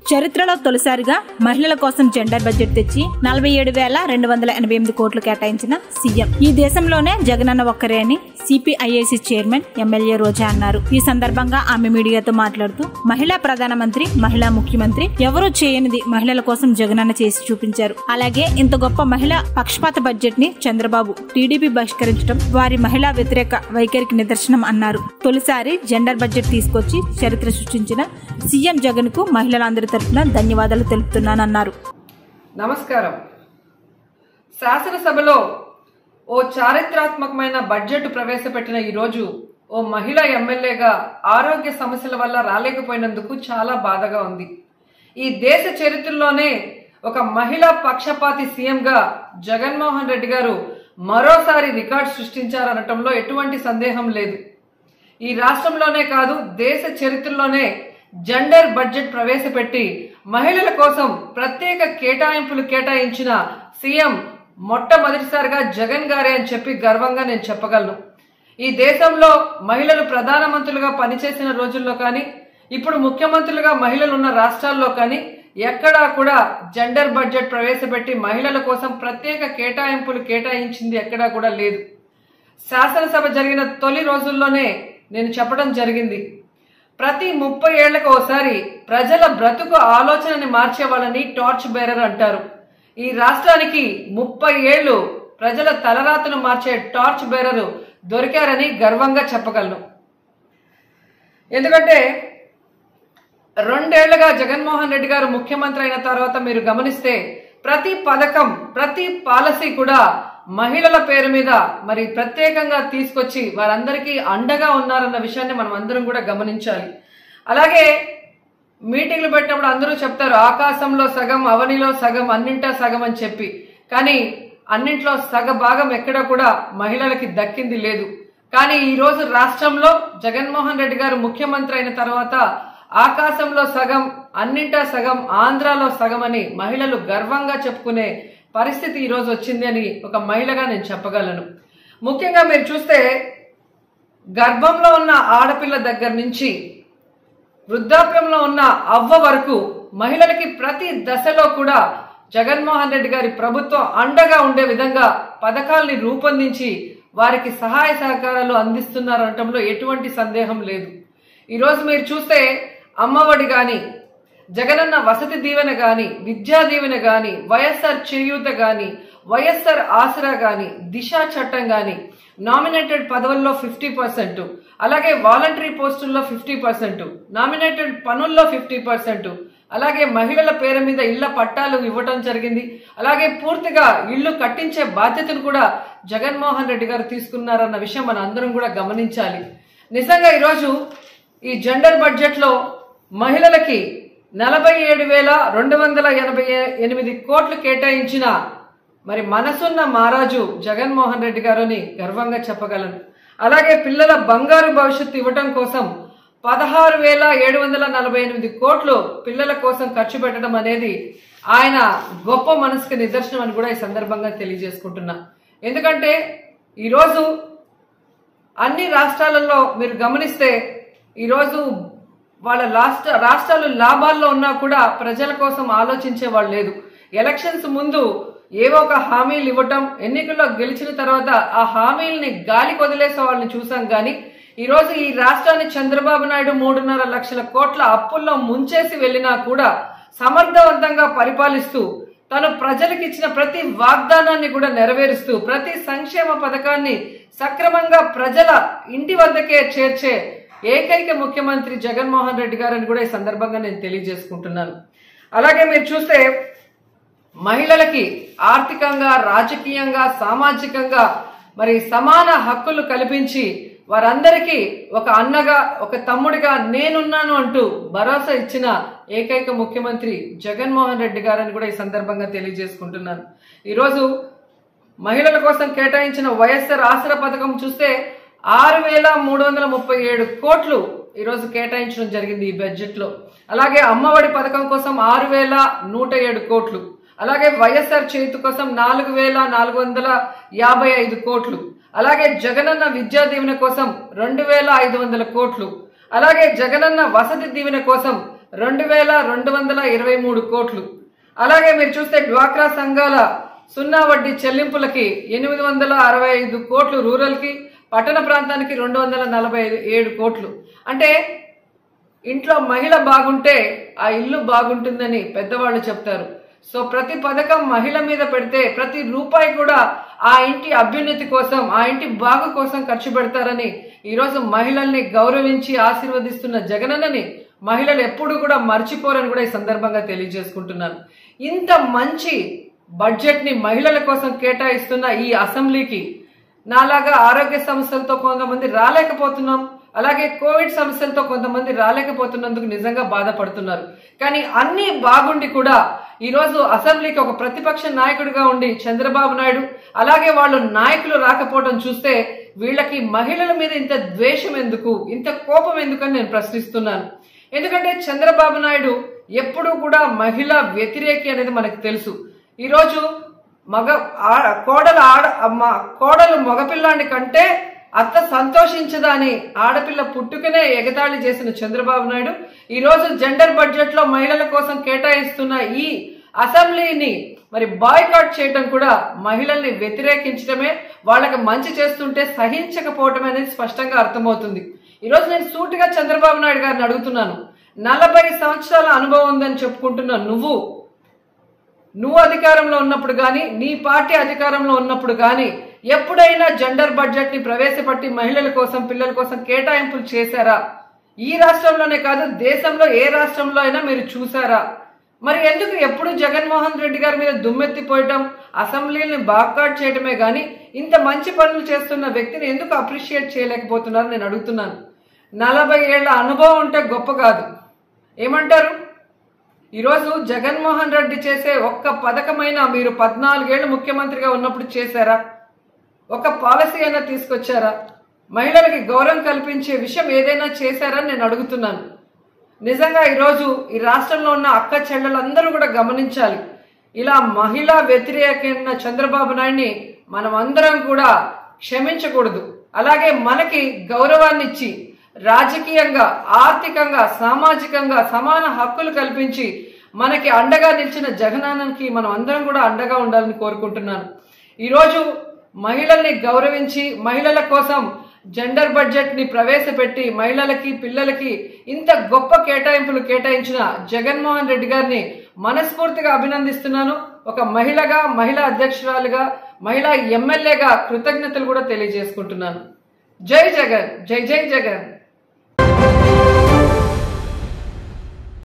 చరిత్రలో తొలిసారిగా మహిళల కోసం జెండర్ బడ్జెట్ తెచ్చి నలభై ఏడు వేల రెండు వందల ఎనభై ఎనిమిది కోట్లు కేటాయించిన సీఎం ఈ దేశంలోనే జగనన్న ఒక్కరే అని సిపిఐఏసి చైర్మన్ ఎమ్మెల్యే రోజా అన్నారు ఈ సందర్భంగా ఆమె మీడియాతో మాట్లాడుతూ మహిళా ప్రధానమంత్రి మహిళా ముఖ్యమంత్రి ఎవరూ చేయనిది మహిళల కోసం జగనన్న చేసి చూపించారు అలాగే ఇంత గొప్ప మహిళా పక్షపాత బడ్జెట్ ని చంద్రబాబు టీడీపీ బహిష్కరించడం వారి మహిళా వ్యతిరేక వైఖరికి నిదర్శనం అన్నారు తొలిసారి జెండర్ బడ్జెట్ తీసుకొచ్చి చరిత్ర సృష్టించిన సీఎం జగన్ కు మహిళలందరి తరఫున ధన్యవాదాలు తెలుపుతున్నానన్నారు నమస్కారం శాసనసభలో ఓ చారిత్రాత్మకమైన బడ్జెట్ ప్రవేశపెట్టిన ఈ రోజు ఓ మహిళా ఎమ్మెల్యేగా ఆరోగ్య సమస్యల వల్ల రాలేకపోయినందుకు చాలా బాధగా ఉంది ఈ దేశ చరిత్రలోనే ఒక మహిళా పక్షపాతి సీఎంగా జగన్మోహన్ రెడ్డి గారు మరోసారి రికార్డ్ సృష్టించారనటంలో ఎటువంటి సందేహం లేదు ఈ రాష్ట్రంలోనే కాదు దేశ చరిత్రలోనే జెండర్ బడ్జెట్ ప్రవేశపెట్టి మహిళల కోసం ప్రత్యేక కేటాయింపులు కేటాయించిన సీఎం మొట్టమొదటిసారిగా జగన్ గారే అని చెప్పి గర్వంగా నేను చెప్పగలను ఈ దేశంలో మహిళలు ప్రధానమంత్రులుగా పనిచేసిన రోజుల్లో కానీ ఇప్పుడు ముఖ్యమంత్రులుగా మహిళలు ఉన్న రాష్ట్రాల్లో కానీ ఎక్కడా కూడా జెండర్ బడ్జెట్ ప్రవేశపెట్టి మహిళల కోసం ప్రత్యేక కేటాయింపులు కేటాయించింది ఎక్కడా కూడా లేదు శాసనసభ జరిగిన తొలి రోజుల్లోనే నేను చెప్పడం జరిగింది ప్రతి ముప్పై ఏళ్లకు ఒకసారి ప్రజల బ్రతుకు ఆలోచనని మార్చే వాళ్ళని టార్చ్ బేరర్ అంటారు ఈ రాష్ట్రానికి ముప్పై ఏళ్లు ప్రజల తలరాతను మార్చే టార్చ్ బేరరు దొరికారని గర్వంగా చెప్పగలను ఎందుకంటే రెండేళ్లుగా జగన్మోహన్ రెడ్డి గారు ముఖ్యమంత్రి అయిన తర్వాత మీరు గమనిస్తే ప్రతి పథకం ప్రతి పాలసీ కూడా మహిళల పేరు మీద మరి ప్రత్యేకంగా తీసుకొచ్చి వారందరికీ అండగా ఉన్నారన్న విషయాన్ని మనం అందరం కూడా గమనించాలి అలాగే మీటింగ్లు పెట్టినప్పుడు అందరూ చెప్తారు ఆకాశంలో సగం అవనిలో సగం అన్నింటా సగం అని చెప్పి కానీ అన్నింట్లో సగ భాగం ఎక్కడ కూడా మహిళలకి దక్కింది లేదు కానీ ఈ రోజు రాష్ట్రంలో జగన్మోహన్ రెడ్డి గారు ముఖ్యమంత్రి అయిన తర్వాత ఆకాశంలో సగం అన్నింటా సగం ఆంధ్రాలో సగం అని మహిళలు గర్వంగా చెప్పుకునే పరిస్థితి ఈ రోజు వచ్చింది అని ఒక మహిళగా నేను చెప్పగలను ముఖ్యంగా మీరు చూస్తే గర్భంలో ఉన్న ఆడపిల్ల దగ్గర నుంచి వృద్ధాప్యంలో ఉన్న అవ్వ వరకు మహిళలకి ప్రతి దశలో కూడా జగన్మోహన్ రెడ్డి గారి ప్రభుత్వం అండగా ఉండే విధంగా పథకాల్ని రూపొందించి వారికి సహాయ సహకారాలు అందిస్తున్నారనటంలో ఎటువంటి సందేహం లేదు ఈరోజు మీరు చూస్తే అమ్మఒడి గాని జగనన్న వసతి దీవెన గాని విద్యా దీవెన గాని వైఎస్ఆర్ చేయూత గాని వైఎస్ఆర్ ఆసరా గాని దిశ చట్టం గాని నామినేటెడ్ పదవుల్లో ఫిఫ్టీ పర్సెంట్ అలాగే వాలంటరీ పోస్టుల్లో ఫిఫ్టీ పర్సెంట్ నామినేటెడ్ పనుల్లో ఫిఫ్టీ పర్సెంట్ అలాగే మహిళల పేరు మీద ఇళ్ల పట్టాలు ఇవ్వటం జరిగింది అలాగే పూర్తిగా ఇళ్లు కట్టించే బాధ్యతను కూడా జగన్మోహన్ రెడ్డి గారు తీసుకున్నారన్న విషయం మన అందరం కూడా గమనించాలి నిజంగా ఈరోజు ఈ జెండర్ బడ్జెట్ లో మహిళలకి నలభై ఏడు వేల రెండు వందల ఎనభై ఎనిమిది కోట్లు కేటాయించిన మరి మనసున్న మహారాజు జగన్మోహన్ రెడ్డి గారు అని గర్వంగా చెప్పగలను అలాగే పిల్లల బంగారు భవిష్యత్తు ఇవ్వటం కోసం పదహారు వేల ఏడు వందల నలభై ఎనిమిది కోట్లు పిల్లల కోసం ఖర్చు పెట్టడం అనేది ఆయన గొప్ప మనసుకి నిదర్శనం అని కూడా ఈ సందర్భంగా తెలియజేసుకుంటున్నా ఎందుకంటే ఈరోజు అన్ని రాష్ట్రాలలో మీరు గమనిస్తే ఈరోజు వాళ్ళ రాష్ట్ర రాష్ట్రాలు లాభాల్లో ఉన్నా కూడా ప్రజల కోసం ఆలోచించే వాళ్ళు లేదు ఎలక్షన్స్ ముందు ఏవో ఒక హామీలు ఇవ్వటం ఎన్నికల్లో గెలిచిన తర్వాత ఆ హామీల్ని గాలికి వదిలేసే వాళ్ళని చూసాం కానీ ఈరోజు ఈ రాష్ట్రాన్ని చంద్రబాబు నాయుడు మూడున్నర లక్షల కోట్ల అప్పుల్లో ముంచేసి వెళ్ళినా కూడా సమర్థవంతంగా పరిపాలిస్తూ తను ప్రజలకు ఇచ్చిన ప్రతి వాగ్దానాన్ని కూడా నెరవేరుస్తూ ప్రతి సంక్షేమ పథకాన్ని సక్రమంగా ప్రజల ఇంటి వద్దకే చేర్చే ఏకైక ముఖ్యమంత్రి జగన్మోహన్ రెడ్డి గారని కూడా ఈ సందర్భంగా నేను తెలియజేసుకుంటున్నాను అలాగే మీరు చూస్తే మహిళలకి ఆర్థికంగా రాజకీయంగా సామాజికంగా మరి సమాన హక్కులు కల్పించి వారందరికీ ఒక అన్నగా ఒక తమ్ముడిగా నేనున్నాను అంటూ భరోసా ఇచ్చిన ఏకైక ముఖ్యమంత్రి జగన్మోహన్ రెడ్డి గారని కూడా ఈ సందర్భంగా తెలియజేసుకుంటున్నాను ఈరోజు మహిళల కోసం కేటాయించిన వైఎస్ఆర్ ఆసరా పథకం చూస్తే ఆరు వేల మూడు వందల ముప్పై ఏడు కోట్లు ఈరోజు కేటాయించడం జరిగింది ఈ బడ్జెట్ లో అలాగే అమ్మఒడి పథకం కోసం ఆరు వేల నూట ఏడు కోట్లు అలాగే వైఎస్ఆర్ చేతు కోసం నాలుగు వేల నాలుగు వందల యాభై ఐదు కోట్లు అలాగే జగనన్న విద్యా దీవెన కోసం రెండు వేల ఐదు వందల కోట్లు అలాగే జగనన్న వసతి దీవెన కోసం రెండు వేల రెండు వందల ఇరవై మూడు కోట్లు అలాగే మీరు చూస్తే డ్వాక్రా సంఘాల సున్నా వడ్డీ చెల్లింపులకి ఎనిమిది వందల అరవై ఐదు కోట్లు రూరల్కి పట్టణ ప్రాంతానికి రెండు వందల నలభై ఏడు కోట్లు అంటే ఇంట్లో మహిళ బాగుంటే ఆ ఇల్లు బాగుంటుందని పెద్దవాళ్ళు చెప్తారు సో ప్రతి పథకం మహిళ మీద పెడితే ప్రతి రూపాయి కూడా ఆ ఇంటి అభ్యున్నతి కోసం ఆ ఇంటి బాగు కోసం ఖర్చు పెడతారని ఈరోజు మహిళల్ని గౌరవించి ఆశీర్వదిస్తున్న జగనన్నని మహిళలు ఎప్పుడు కూడా మర్చిపోరని కూడా ఈ సందర్భంగా తెలియజేసుకుంటున్నాను ఇంత మంచి బడ్జెట్ ని మహిళల కోసం కేటాయిస్తున్న ఈ అసెంబ్లీకి నాలాగా ఆరోగ్య సమస్యలతో కొంతమంది రాలేకపోతున్నాం అలాగే కోవిడ్ సమస్యలతో కొంతమంది రాలేకపోతున్నందుకు నిజంగా బాధపడుతున్నారు కానీ అన్ని బాగుండి కూడా ఈరోజు అసెంబ్లీకి ఒక ప్రతిపక్ష నాయకుడిగా ఉండి చంద్రబాబు నాయుడు అలాగే వాళ్ళు నాయకులు రాకపోవడం చూస్తే వీళ్ళకి మహిళల మీద ఇంత ద్వేషం ఎందుకు ఇంత కోపం ఎందుకని నేను ప్రశ్నిస్తున్నాను ఎందుకంటే చంద్రబాబు నాయుడు ఎప్పుడూ కూడా మహిళ వ్యతిరేకి అనేది మనకు తెలుసు ఈరోజు మగ ఆ- కోడలు ఆడ మ- కోడలు మగపిల్లాని కంటే అత్త సంతోషించదా అని ఆడపిల్ల పుట్టుకనే ఎగతాళి చేసిన చంద్రబాబు నాయుడు ఈ రోజు జెండర్ బడ్జెట్ లో మహిళల కోసం కేటాయిస్తున్న ఈ అసెంబ్లీని మరి బాయ్కాట్ చేయడం కూడా మహిళల్ని వ్యతిరేకించడమే వాళ్ళకి మంచి చేస్తుంటే సహించకపోవటం అనేది స్పష్టంగా అర్థమవుతుంది ఈరోజు నేను సూటిగా చంద్రబాబు నాయుడు గారిని అడుగుతున్నాను నలభై సంవత్సరాల అనుభవం ఉందని చెప్పుకుంటున్న నువ్వు నువ్వు అధికారంలో ఉన్నప్పుడు కానీ నీ పార్టీ అధికారంలో ఉన్నప్పుడు కానీ ఎప్పుడైనా జెండర్ బడ్జెట్ ని ప్రవేశపెట్టి మహిళల కోసం పిల్లల కోసం కేటాయింపులు చేశారా ఈ రాష్ట్రంలోనే కాదు దేశంలో ఏ రాష్ట్రంలో అయినా మీరు చూసారా మరి ఎందుకు ఎప్పుడు జగన్మోహన్ రెడ్డి గారి మీద దుమ్మెత్తిపోయటం అసెంబ్లీని బాకాట్ చేయడమే గాని ఇంత మంచి పనులు చేస్తున్న వ్యక్తిని ఎందుకు అప్రిషియేట్ చేయలేకపోతున్నారు నేను అడుగుతున్నాను నలభై ఏళ్ల అనుభవం ఉంటే గొప్ప కాదు ఏమంటారు ఈరోజు జగన్మోహన్ రెడ్డి చేసే ఒక్క పథకమైనా మీరు పద్నాలుగేళ్లు ముఖ్యమంత్రిగా ఉన్నప్పుడు చేశారా ఒక పాలసీ అయినా తీసుకొచ్చారా మహిళలకి గౌరవం కల్పించే విషయం ఏదైనా చేశారని నేను అడుగుతున్నాను నిజంగా ఈరోజు ఈ రాష్ట్రంలో ఉన్న అక్క చెల్లెలందరూ కూడా గమనించాలి ఇలా మహిళా వ్యతిరేకమైన చంద్రబాబు నాయుడిని మనం అందరం కూడా క్షమించకూడదు అలాగే మనకి గౌరవాన్ని ఇచ్చి రాజకీయంగా ఆర్థికంగా సామాజికంగా సమాన హక్కులు కల్పించి మనకి అండగా నిలిచిన జగనాన్నకి మనం అందరం కూడా అండగా ఉండాలని కోరుకుంటున్నాను ఈరోజు మహిళల్ని గౌరవించి మహిళల కోసం జెండర్ బడ్జెట్ ని ప్రవేశపెట్టి మహిళలకి పిల్లలకి ఇంత గొప్ప కేటాయింపులు కేటాయించిన జగన్మోహన్ రెడ్డి గారిని మనస్ఫూర్తిగా అభినందిస్తున్నాను ఒక మహిళగా మహిళా అధ్యక్షురాలుగా మహిళా ఎమ్మెల్యేగా కృతజ్ఞతలు కూడా తెలియజేసుకుంటున్నాను జై జగన్ జై జై జగన్